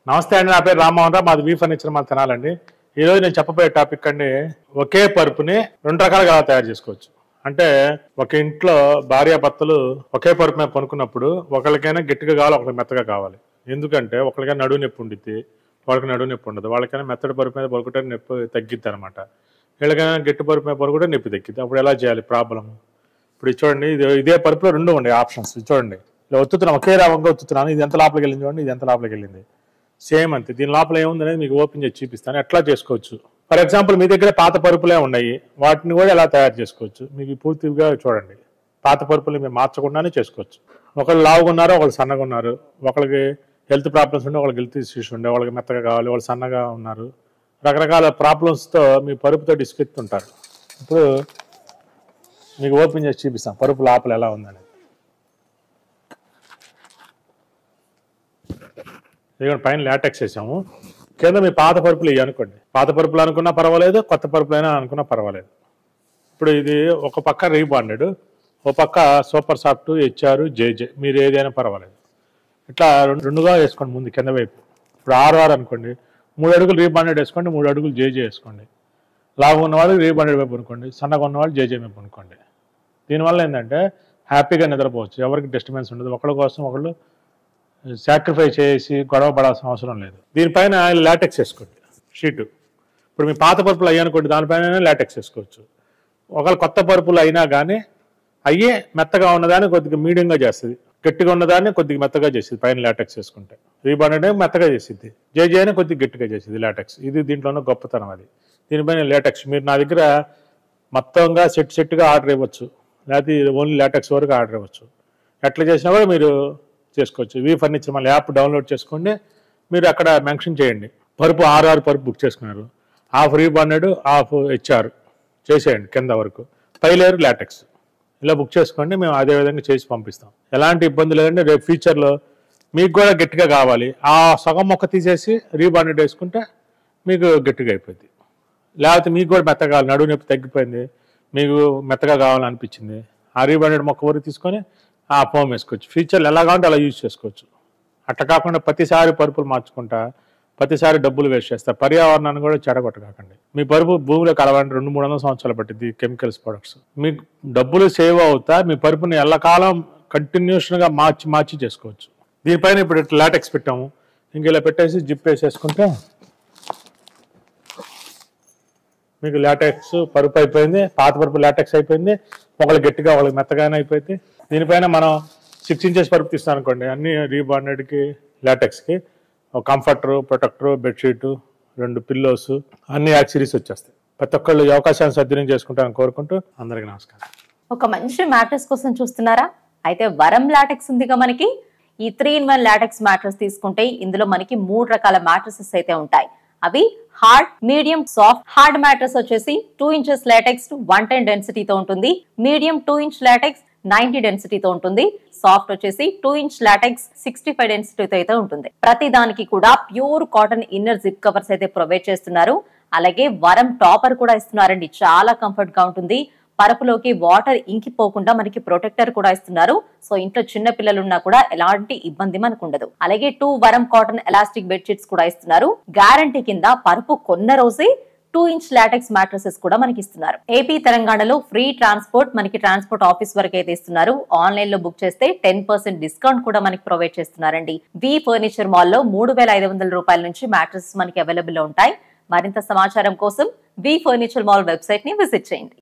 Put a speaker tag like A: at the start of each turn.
A: నమస్తే అండి నా పేరు రామ్మోహన్ రావు మాది వీ ఫర్నిచర్ మా తినాలండి ఈ రోజు నేను చెప్పబోయే టాపిక్ అండి ఒకే పరుపుని రెండు రకాలుగా ఎలా తయారు చేసుకోవచ్చు అంటే ఒక ఇంట్లో భార్యాభర్తలు ఒకే పరుపు మీద పనుకున్నప్పుడు ఒకరికైనా గట్టిగా కావాలి ఒకరికి మెత్తగా కావాలి ఎందుకంటే ఒకరికైనా నడువు నొప్పి ఉండిద్ది వాళ్ళకి నడువు నొప్పి ఉండదు వాళ్ళకైనా మెత్తడి పరుపు మీద పడుకుంటే నొప్పి తగ్గిద్ది అనమాట వీళ్ళకైనా గట్టి పరుపు మీద పడుకుంటే నొప్పి తగ్గిద్ది అప్పుడు ఎలా చేయాలి ప్రాబ్లం ఇప్పుడు ఇది చూడండి ఇది ఇదే పరుపులో రెండు ఉన్నాయి ఆప్షన్స్ ఇది చూడండి ఇలా ఒత్తుతున్నాం ఒకే రావంగా ఒత్తుతున్నాను ఇది ఎంత లోపలికి వెళ్ళింది చూడండి ఇది ఎంత లోపలికి వెళ్ళింది సేమ్ అంతే దీని లోపల ఏముంది అనేది మీకు ఓపెన్ చేసి చూపిస్తాను ఎట్లా చేసుకోవచ్చు ఫర్ ఎగ్జాంపుల్ మీ దగ్గర పాత పరుపులే ఉన్నాయి వాటిని కూడా ఎలా తయారు చేసుకోవచ్చు మీకు పూర్తిగా చూడండి పాత పరుపులు మేము మార్చకుండానే చేసుకోవచ్చు ఒకళ్ళు లావుగా ఉన్నారు ఒకళ్ళు సన్నగా ఉన్నారు ఒకళ్ళకి హెల్త్ ప్రాబ్లమ్స్ ఉండే ఒకళ్ళకి హెల్త్ ఇష్యూస్ ఉండే వాళ్ళకి మెత్తగా కావాలి వాళ్ళు సన్నగా ఉన్నారు రకరకాల ప్రాబ్లమ్స్తో మీ పరుపుతో డిస్కెట్ ఉంటారు ఇప్పుడు మీకు ఓపెన్ చేసి చూపిస్తాం పరుపు లోపల ఎలా ఉందనేది ఇదిగోండి పైన లాటెక్స్ వేసాము కింద మీ పాత పరుపులు ఇవి అనుకోండి పాత పరుపులు అనుకున్నా పర్వాలేదు కొత్త పరుపులు అయినా అనుకున్నా పర్వాలేదు ఇప్పుడు ఇది ఒక పక్క రీబాండెడ్ ఒక పక్క సూపర్ సాఫ్ట్ హెచ్ఆర్ జేజే మీరు ఏదైనా పర్వాలేదు ఇట్లా రెండు రెండుగా వేసుకోండి ముందు కింద వైపు ఇప్పుడు ఆరు ఆరు అనుకోండి మూడు అడుగులు రీబాండెడ్ వేసుకోండి మూడు అడుగులు జేజే వేసుకోండి లావు ఉన్నవాళ్ళు రీబాండెడ్ వైపు అనుకోండి సన్నగా ఉన్నవాళ్ళు జేజే వైపు అనుకోండి దీనివల్ల ఏంటంటే హ్యాపీగా నిద్రపోవచ్చు ఎవరికి డిస్టర్బెన్స్ ఉండదు ఒకళ్ళ కోసం ఒకళ్ళు సాక్రిఫై చేసి గొడవ పడాల్సిన అవసరం లేదు దీనిపైన లాటెక్స్ వేసుకోండి షీటు ఇప్పుడు మీ పాత పరుపులు అయ్యానుకోండి దానిపైన లాటెక్స్ వేసుకోవచ్చు ఒకవేళ కొత్త పరుపులు అయినా కానీ అయ్యే మెత్తగా ఉన్నదాన్ని కొద్దిగా మీడియంగా చేస్తుంది గట్టిగా ఉన్నదాన్ని కొద్దిగా మెత్తగా చేస్తుంది పైన లాటెక్స్ వేసుకుంటే రీబాండ్ మెత్తగా చేసిద్ది జేజే అని కొద్దిగా గట్టిగా చేసింది లాటెక్స్ ఇది దీంట్లోనే గొప్పతనం అది దీనిపైన లాటెక్స్ మీరు నా దగ్గర మొత్తంగా సెట్ సెట్గా ఆర్డర్ ఇవ్వచ్చు లేకపోతే ఓన్లీ లాటెక్స్ వరకు ఆర్డర్ ఇవ్వచ్చు ఎట్లా చేసినా కూడా మీరు చేసుకోవచ్చు వి ఫర్నిచర్ మళ్ళీ యాప్ డౌన్లోడ్ చేసుకోండి మీరు అక్కడ మెన్షన్ చేయండి పరుపు ఆరు ఆరు పరుపు బుక్ చేసుకున్నారు హాఫ్ రీబాండెడ్ హాఫ్ హెచ్ఆర్ చేసేయండి కింద వరకు పై లేరు లాటెక్స్ ఇలా బుక్ చేసుకోండి మేము అదే విధంగా చేసి పంపిస్తాం ఎలాంటి ఇబ్బంది లేదండి రేపు ఫ్యూచర్లో మీకు కూడా గట్టిగా కావాలి ఆ సగం మొక్క తీసేసి రీబాండెడ్ వేసుకుంటే మీకు గట్టిగా అయిపోద్ది లేకపోతే మీకు కూడా మెత్తగా కావాలి నడువు నొప్పి తగ్గిపోయింది మీకు మెత్తగా కావాలనిపించింది ఆ రీబాండెడ్ మొక్క వరకు తీసుకొని ఆ ఫోమ్ వేసుకోవచ్చు ఫ్యూచర్లో ఎలా కావాలంటే అలా యూజ్ చేసుకోవచ్చు అట్లా కాకుండా ప్రతిసారి పరుపులు మార్చుకుంటా ప్రతిసారి డబ్బులు వేస్ట్ చేస్తా పర్యావరణాన్ని కూడా చెడగొట్టకాకండి మీ పరుపు భూమిలో కలవాలంటే రెండు మూడు వందల సంవత్సరాలు పట్టింది కెమికల్స్ ప్రొడక్ట్స్ మీకు డబ్బులు సేవ్ అవుతా మీ పరుపుని ఎల్లకాలం కంటిన్యూషన్గా మార్చి మార్చి చేసుకోవచ్చు దీనిపైన ఇప్పుడు ఇట్లా లాటెక్స్ పెట్టాము ఇంక ఇలా పెట్టేసి జిప్ వేసేసుకుంటే మీకు లాటెక్స్ పరుపు అయిపోయింది పాత పరుపు లాటెక్స్ అయిపోయింది ఒకళ్ళు గట్టిగా ఒకళ్ళకి మెత్తగానే అయిపోయింది దీనిపైన మనం సిక్స్ ఇంచెస్ పరుపు తీస్తాం అనుకోండి అన్ని రీబాండెడ్కి లాటెక్స్కి ఒక కంఫర్టర్ ప్రొటెక్టర్ బెడ్షీట్ రెండు పిల్లోస్ అన్ని యాక్సరీస్ వచ్చేస్తాయి ప్రతి ఒక్కళ్ళు ఈ అవకాశాన్ని సద్వినియోగం చేసుకుంటారని కోరుకుంటూ అందరికీ నమస్కారం
B: ఒక మంచి మ్యాట్రెస్ కోసం చూస్తున్నారా అయితే వరం లాటెక్స్ ఉందిగా మనకి ఈ three in one latex mattress తీసుకుంటే ఇందులో మనకి మూడు రకాల మ్యాట్రసెస్ అయితే ఉంటాయి అవి hard medium soft hard mattress వచ్చేసి two inches latex one ten డెన్సిటీతో ఉంటుంది medium two inch latex ninety డెన్సిటీతో ఉంటుంది సాఫ్ట్ వచ్చేసి two inch latex sixty five డెన్సిటీతో అయితే ఉంటుంది ప్రతి దానికి కూడా pure cotton inner zip covers అయితే ప్రొవైడ్ చేస్తున్నారు అలాగే వరం టాపర్ కూడా ఇస్తున్నారండి చాలా కంఫర్ట్ గా ఉంటుంది పరుపులోకి వాటర్ ఇంకిపోకుండా మనకి ప్రొటెక్టర్ కూడా ఇస్తున్నారు సో ఇంట్లో చిన్న పిల్లలు ఉన్నా కూడా ఎలాంటి ఇబ్బంది మనకు ఉండదు అలాగే టూ వరం కాటన్ ఎలాస్టిక్ బెడ్షీట్స్ కూడా ఇస్తున్నారు గ్యారంటీ కింద పరుపు కొన్న రోజే టూ ఇంచ్ లాటెక్స్ మ్యాట్రసెస్ కూడా మనకి ఇస్తున్నారు ఏపీ తెలంగాణలో ఫ్రీ ట్రాన్స్పోర్ట్ మనకి ట్రాన్స్పోర్ట్ ఆఫీస్ వరకు అయితే ఇస్తున్నారు ఆన్లైన్ లో బుక్ చేస్తే టెన్ పర్సెంట్ డిస్కౌంట్ కూడా మనకి ప్రొవైడ్ చేస్తున్నారండి వి ఫర్నిచర్ మాల్ లో మూడు వేల ఐదు వందల రూపాయల నుంచి మ్యాట్రసెస్ మనకి అవైలబుల్ లో ఉంటాయి మరింత సమాచారం కోసం వి ఫర్నిచర్ మాల్ వెబ్సైట్ ని విజిట్ చేయండి